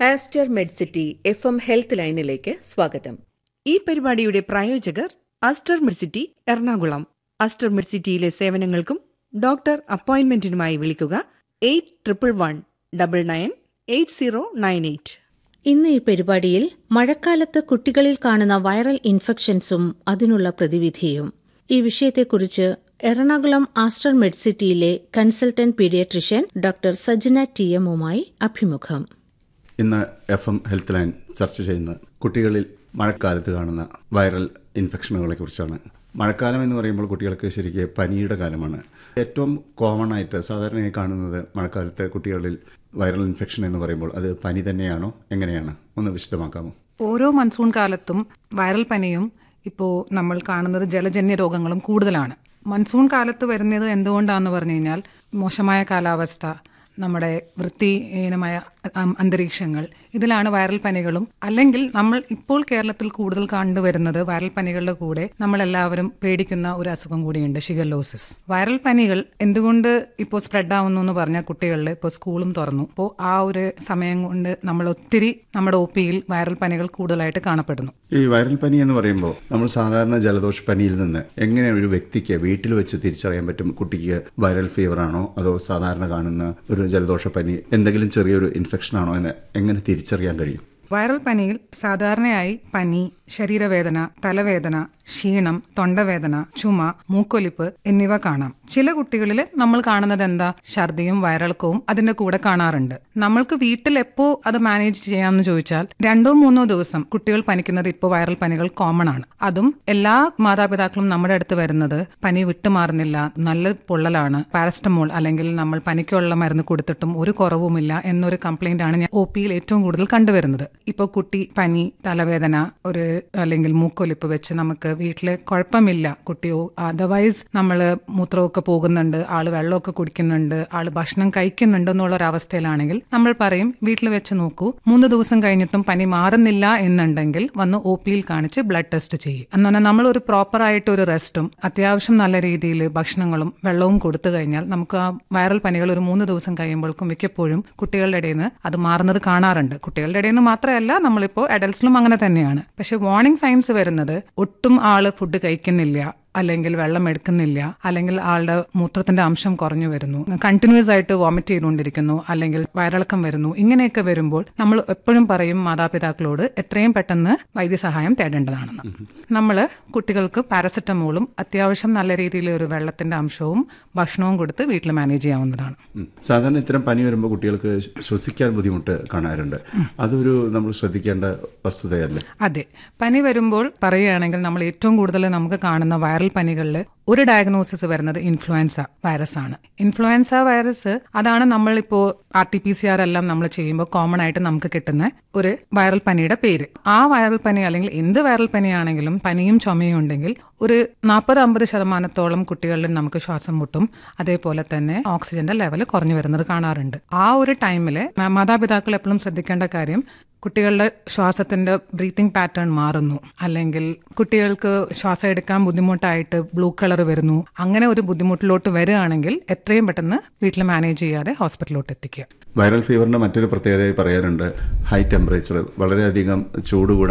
Aster Medcity F M health ലൈനിലേക്ക് സ്വാഗതം ഈ പരിപാടിയുടെ പ്രായോജകർ അസ്റ്റർ മിഡ്സിറ്റി എറണാകുളം അസ്റ്റർ മിഡ്സിറ്റിയിലെ സേവനങ്ങൾക്കും ഡോക്ടർ അപ്പോയിന്റ്മെന്റിനുമായി വിളിക്കുക eight triple one double nine eight zero nine eight ഇന്ന് ഈ പരിപാടിയിൽ മഴക്കാലത്ത് കുട്ടികളിൽ കാണുന്ന വൈറൽ ഇൻഫെക്ഷൻസും അതിനുള്ള പ്രതിവിധിയും ഈ വിഷയത്തെക്കുറിച്ച് എറണാകുളം ആസ്റ്റർ മെഡ്സിറ്റിയിലെ consultant paediatrician doctor Sajna T എമ്മുമായി അഭിമുഖം ഇന്ന് എഫ് എം ഹെൽത്ത് ലൈൻ ചർച്ച ചെയ്യുന്ന കുട്ടികളിൽ മഴക്കാലത്ത് കാണുന്ന വൈറൽ ഇൻഫെക്ഷനുകളെ കുറിച്ചാണ് മഴക്കാലം എന്ന് പറയുമ്പോൾ കുട്ടികൾക്ക് ശരിക്ക് പനിയുടെ കാലമാണ് ഏറ്റവും കോമൺ ആയിട്ട് സാധാരണയായി കാണുന്നത് മഴക്കാലത്ത് കുട്ടികളിൽ വൈറൽ ഇൻഫെക്ഷൻ എന്ന് പറയുമ്പോൾ അത് പനി തന്നെയാണോ എങ്ങനെയാണ് ഒന്ന് വിശദമാക്കാമോ ഓരോ മൺസൂൺ കാലത്തും വൈറൽ പനിയും ഇപ്പോൾ നമ്മൾ കാണുന്നത് ജലജന്യ രോഗങ്ങളും കൂടുതലാണ് മൺസൂൺ കാലത്ത് വരുന്നത് എന്തുകൊണ്ടാണെന്ന് പറഞ്ഞു കഴിഞ്ഞാൽ മോശമായ കാലാവസ്ഥ നമ്മുടെ വൃത്തിഹീനമായ അം- അന്തരീക്ഷങ്ങൾ ഇതിലാണ് വൈറൽ പനികളും അല്ലെങ്കിൽ നമ്മൾ ഇപ്പോൾ കേരളത്തിൽ കൂടുതൽ കണ്ടുവരുന്നത് വൈറൽ പനികളുടെ കൂടെ നമ്മളെല്ലാവരും പേടിക്കുന്ന ഒരു അസുഖം കൂടിയുണ്ട് ഷിഗല്ലോസിസ് വൈറൽ പനികൾ എന്തുകൊണ്ട് ഇപ്പോൾ സ്പ്രെഡ് ആവുന്നു എന്ന് പറഞ്ഞാൽ കുട്ടികളിൽ ഇപ്പോൾ സ്കൂളും തുറന്നു അപ്പോൾ ആ ഒരു സമയം കൊണ്ട് നമ്മൾ ഒത്തിരി നമ്മുടെ ഒ പിയിൽ വൈറൽ പനികൾ കൂടുതലായിട്ട് കാണപ്പെടുന്നു ഈ വൈറൽ പനി എന്ന് പറയുമ്പോൾ നമ്മൾ സാധാരണ ജലദോഷ പനിയിൽ നിന്ന് എങ്ങനെ ഒരു വ്യക്തിക്ക് വീട്ടിൽ വെച്ച് തിരിച്ചറിയാൻ പറ്റും കുട്ടിക്ക് വൈറൽ ഫീവർ ആണോ അതോ സാധാരണ കാണുന്ന ഒരു ജലദോഷ പനി എന്തെങ്കിലും ചെറിയൊരു ഇൻഫെക്ഷൻ ആണോ എന്ന് എങ്ങനെ തിരിച്ചറിയാൻ കഴിയും വൈറൽ പനിയിൽ സാധാരണയായി പനി ശരീരവേദന തലവേദന ക്ഷീണം തൊണ്ടവേദന ചുമ മൂക്കൊലിപ്പ് എന്നിവ കാണാം ചില കുട്ടികളിൽ നമ്മൾ കാണുന്നത് എന്താ ഛർദിയും വയറിളക്കവും അതിന്റെ കൂടെ കാണാറുണ്ട് നമ്മൾക്ക് വീട്ടിൽ എപ്പോ അത് മാനേജ് ചെയ്യാമെന്ന് ചോദിച്ചാൽ രണ്ടോ മൂന്നോ ദിവസം കുട്ടികൾ പനിക്കുന്നത് ഇപ്പോൾ വൈറൽ പനികൾ കോമൺ ആണ് അതും എല്ലാ മാതാപിതാക്കളും നമ്മുടെ അടുത്ത് വരുന്നത് പനി വിട്ടുമാറുന്നില്ല നല്ല പൊള്ളലാണ് പാരസ്റ്റമോൾ അല്ലെങ്കിൽ നമ്മൾ പനിക്കുള്ള മരുന്ന് കൊടുത്തിട്ടും ഒരു കുറവുമില്ല എന്നൊരു കംപ്ലൈന്റ് ആണ് ഞാൻ ഒ പിയിൽ ഏറ്റവും കൂടുതൽ കണ്ടുവരുന്നത് ഇപ്പോൾ കുട്ടി പനി തലവേദന ഒരു അല്ലെങ്കിൽ മൂക്കൊലിപ്പ് വെച്ച് നമുക്ക് വീട്ടില് കുഴപ്പമില്ല കുട്ടിയോ അതർവൈസ് നമ്മൾ മൂത്രമൊക്കെ പോകുന്നുണ്ട് ആള് വെള്ളമൊക്കെ കുടിക്കുന്നുണ്ട് ആള് ഭക്ഷണം കഴിക്കുന്നുണ്ട് എന്നുള്ള ഒരു അവസ്ഥയിലാണെങ്കിൽ നമ്മൾ പറയും വീട്ടിൽ വെച്ച് നോക്കൂ മൂന്ന് ദിവസം കഴിഞ്ഞിട്ടും പനി മാറുന്നില്ല എന്നുണ്ടെങ്കിൽ വന്ന് ഒ പിയിൽ കാണിച്ച് ബ്ലഡ് ടെസ്റ്റ് ചെയ്യും എന്ന് പറഞ്ഞാൽ നമ്മൾ ഒരു പ്രോപ്പർ ആയിട്ട് ഒരു റെസ്റ്റും അത്യാവശ്യം നല്ല രീതിയിൽ ഭക്ഷണങ്ങളും വെള്ളവും കൊടുത്തു കഴിഞ്ഞാൽ നമുക്ക് ആ വൈറൽ പനികൾ ഒരു മൂന്ന് ദിവസം കഴിയുമ്പോഴേക്കും മിക്കപ്പോഴും കുട്ടികളുടെ ഇടയിൽ നിന്ന് അത് മാറുന്നത് കാണാറുണ്ട് കുട്ടികളുടെ ഇടയിൽ നിന്ന് മാത്രമല്ല നമ്മളിപ്പോൾ അഡൽട്സിലും അങ്ങനെ തന്നെയാണ് പക്ഷെ വാർണിംഗ് സൈൻസ് വരുന്നത് ഒട്ടും ആള് ഫുഡ് കഴിക്കുന്നില്ല അല്ലെങ്കിൽ വെള്ളം എടുക്കുന്നില്ല അല്ലെങ്കിൽ ആളുടെ മൂത്രത്തിന്റെ അംശം കുറഞ്ഞു വരുന്നു കണ്ടിന്യൂസ് ആയിട്ട് വോമിറ്റ് ചെയ്തുകൊണ്ടിരിക്കുന്നു അല്ലെങ്കിൽ വയറിളക്കം വരുന്നു ഇങ്ങനെയൊക്കെ വരുമ്പോൾ നമ്മൾ എപ്പോഴും പറയും മാതാപിതാക്കളോട് എത്രയും പെട്ടെന്ന് വൈദ്യസഹായം തേടേണ്ടതാണെന്ന് നമ്മൾ കുട്ടികൾക്ക് പാരസെറ്റമോളും അത്യാവശ്യം നല്ല രീതിയിൽ ഒരു വെള്ളത്തിന്റെ അംശവും ഭക്ഷണവും കൊടുത്ത് വീട്ടിൽ മാനേജ് ചെയ്യാവുന്നതാണ് ഉം. സാധാരണ ഇത്തരം പനി വരുമ്പോൾ കുട്ടികൾക്ക് ശ്വസിക്കാൻ ബുദ്ധിമുട്ട് കാണാറുണ്ട് അതൊരു നമ്മൾ ശ്രദ്ധിക്കേണ്ട വസ്തുതയല്ലേ അതെ പനി വരുമ്പോൾ പറയുകയാണെങ്കിൽ നമ്മൾ ഏറ്റവും കൂടുതൽ നമുക്ക് കാണുന്ന വൈറൽ പനികളിൽ ഒരു ഡയഗ്നോസിസ് വരുന്നത് ഇൻഫ്ലുവൻസ വൈറസ് ആണ് ഇൻഫ്ലുവൻസ വൈറസ് അതാണ് നമ്മളിപ്പോൾ R T P C R എല്ലാം നമ്മൾ ചെയ്യുമ്പോൾ കോമൺ ആയിട്ട് നമുക്ക് കിട്ടുന്ന ഒരു വൈറൽ പനിയുടെ പേര് ആ വൈറൽ പനി അല്ലെങ്കിൽ എന്ത് വൈറൽ പനിയാണെങ്കിലും പനിയും ചുമയും ഉണ്ടെങ്കിൽ ഒരു നാൽപ്പത് അമ്പത് ശതമാനത്തോളം കുട്ടികളിൽ നമുക്ക് ശ്വാസം മുട്ടും അതേപോലെ തന്നെ ഓക്സിജന്റെ ലെവൽ കുറഞ്ഞു വരുന്നത് കാണാറുണ്ട് ആ ഒരു ടൈമിൽ മാതാപിതാക്കൾ എപ്പോഴും ശ്രദ്ധിക്കേണ്ട കാര്യം കുട്ടികളുടെ ശ്വാസത്തിന്റെ ബ്രീത്തിങ് പാറ്റേൺ മാറുന്നു അല്ലെങ്കിൽ കുട്ടികൾക്ക് ശ്വാസം എടുക്കാൻ ബുദ്ധിമുട്ടായിട്ട് ബ്ലൂ കളർ വരുന്നു അങ്ങനെ ഒരു ബുദ്ധിമുട്ടിലോട്ട് വരികയാണെങ്കിൽ എത്രയും പെട്ടെന്ന് വീട്ടിൽ മാനേജ് ചെയ്യാതെ ഹോസ്പിറ്റലിലോട്ട് എത്തിക്കുക വൈറൽ ഫീവറിന്റെ മറ്റൊരു പ്രത്യേകതയായി പറയാറുണ്ട് ഹൈ ടെമ്പറേച്ചർ വളരെയധികം ചൂട് കൂടാൻ